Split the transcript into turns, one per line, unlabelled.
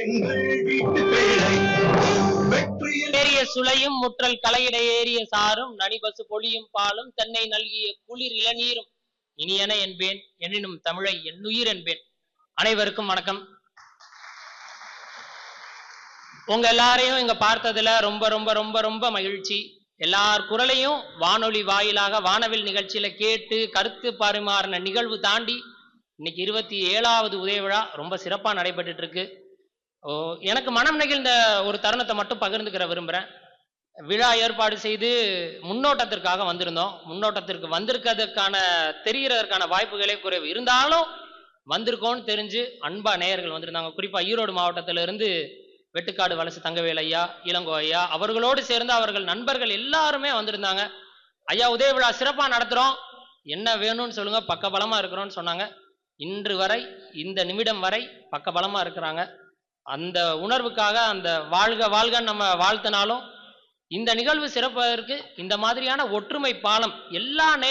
எங்கள் வீட்டு பிள்ளை வெற்றியில்
ஏறிய சுளையும் முற்றல் கலையிட ஏறிய சாரும் நனிபசு பொழியும் பாலும் தென்னை நல்கிய குளிர் இளநீரும் இனியன என்பேன் எனினும் தமிழை என்னுயிர் என்பேன் அனைவருக்கும் வணக்கம் உங்க எல்லாரையும் இங்க பார்த்ததுல ரொம்ப ரொம்ப ரொம்ப ரொம்ப மகிழ்ச்சி எல்லார் குரலையும் வானொலி வாயிலாக வானவில் நிகழ்ச்சியில கேட்டு கருத்து பரிமாறின நிகழ்வு தாண்டி இன்னைக்கு இருபத்தி ஏழாவது உதய விழா ரொம்ப சிறப்பா நடைபெற்றுட்டு இருக்கு ஓ எனக்கு மனம் நெகிழ்ந்த ஒரு தருணத்தை மட்டும் பகிர்ந்துக்கிற விரும்புகிறேன் விழா ஏற்பாடு செய்து முன்னோட்டத்திற்காக வந்திருந்தோம் முன்னோட்டத்திற்கு வந்திருக்கிறதுக்கான தெரிகிறதற்கான வாய்ப்புகளே குறைவு இருந்தாலும் வந்திருக்கோன்னு தெரிஞ்சு அன்பா நேயர்கள் வந்திருந்தாங்க குறிப்பா ஈரோடு மாவட்டத்தில இருந்து வெட்டுக்காடு வலசு தங்கவேல் ஐயா இளங்கோ ஐயா அவர்களோடு சேர்ந்து அவர்கள் நண்பர்கள் எல்லாருமே வந்திருந்தாங்க ஐயா உதய விழா சிறப்பா நடத்துறோம் என்ன வேணும்னு சொல்லுங்க பக்கபலமா இருக்கிறோம்னு சொன்னாங்க இன்று வரை இந்த நிமிடம் வரை பக்கபலமா இருக்கிறாங்க அந்த உணர்வுக்காக அந்த வாழ்க வாழ்கன்னு நம்ம வாழ்த்தினாலும் இந்த நிகழ்வு சிறப்பதற்கு இந்த மாதிரியான ஒற்றுமை பாலம் எல்லா